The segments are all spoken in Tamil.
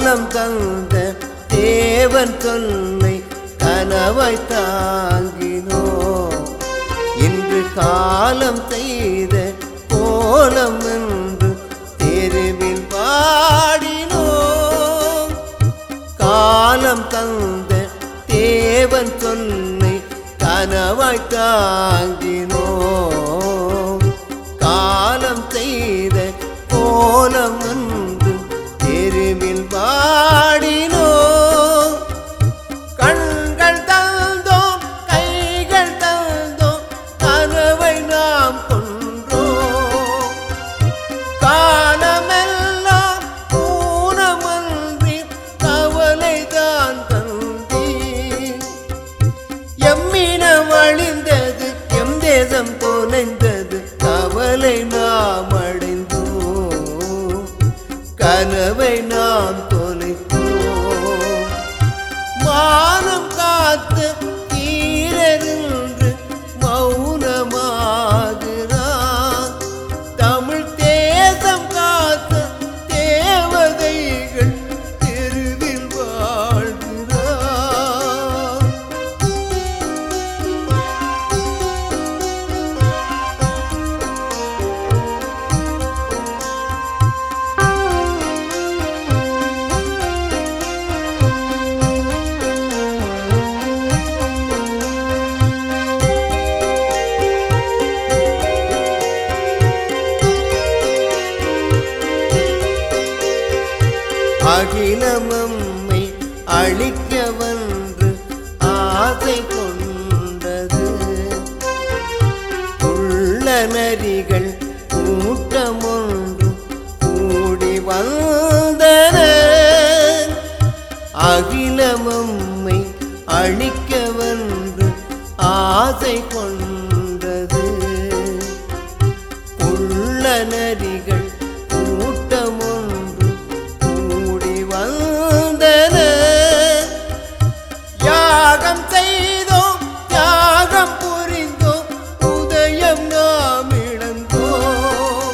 காலம் தந்த தேவன் சொல்லை கனவாய் தாங்கினோம் இன்று காலம் செய்த கோலம் என்று தெருவில் பாடினோம் காலம் தந்த தேவன் சொல்லை கனவாய் தாங்கினோம் காலம் செய்த கோலம் என்று தெருவில் பாடினோம் கண்கள் தந்தோம் கைகள் தந்தோம் கனவை நாம் கொன்றோம் காலமெல்லாம் ஊனமன்றி கவலைதான் தந்தீர் எம்மினம் அழிந்தது எம் தேசம் தொலைந்தது கவலை நாம் அடைந்தோம் கனவை நாம் தொலைத்தோம் மானம் காத்து தீரன்று மௌனமாகிறான் தமிழ் தேசம் காத்த தேவதைகள் தெருவில் வாழ்கிறான் அகிலமம்மை அழிக்க வந்து ஆசை கொண்டது உள்ள நரிகள் கூட்டம் ஒன்று கூடி வந்தன அகிலமம்மை அழிக்க வந்து ஆசை கொண்டது உள்ள நரிகள் கூட்டம் ஒன்று கூடி வந்தன யாகம் செய்தோம் யாகம் புரிந்தோம் உதயம் நாம் இழந்தோம்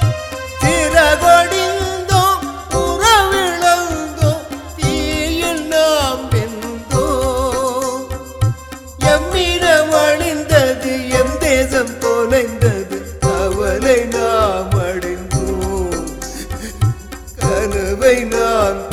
திறகொடிந்தோம் உறவிழந்தோம் தீயில் நாம் வெந்தோம் எம்மிடம் அழிந்தது எம் தேசம் தொலைந்தது கவலை நாம் அடைந்தோம் கனவை நாம்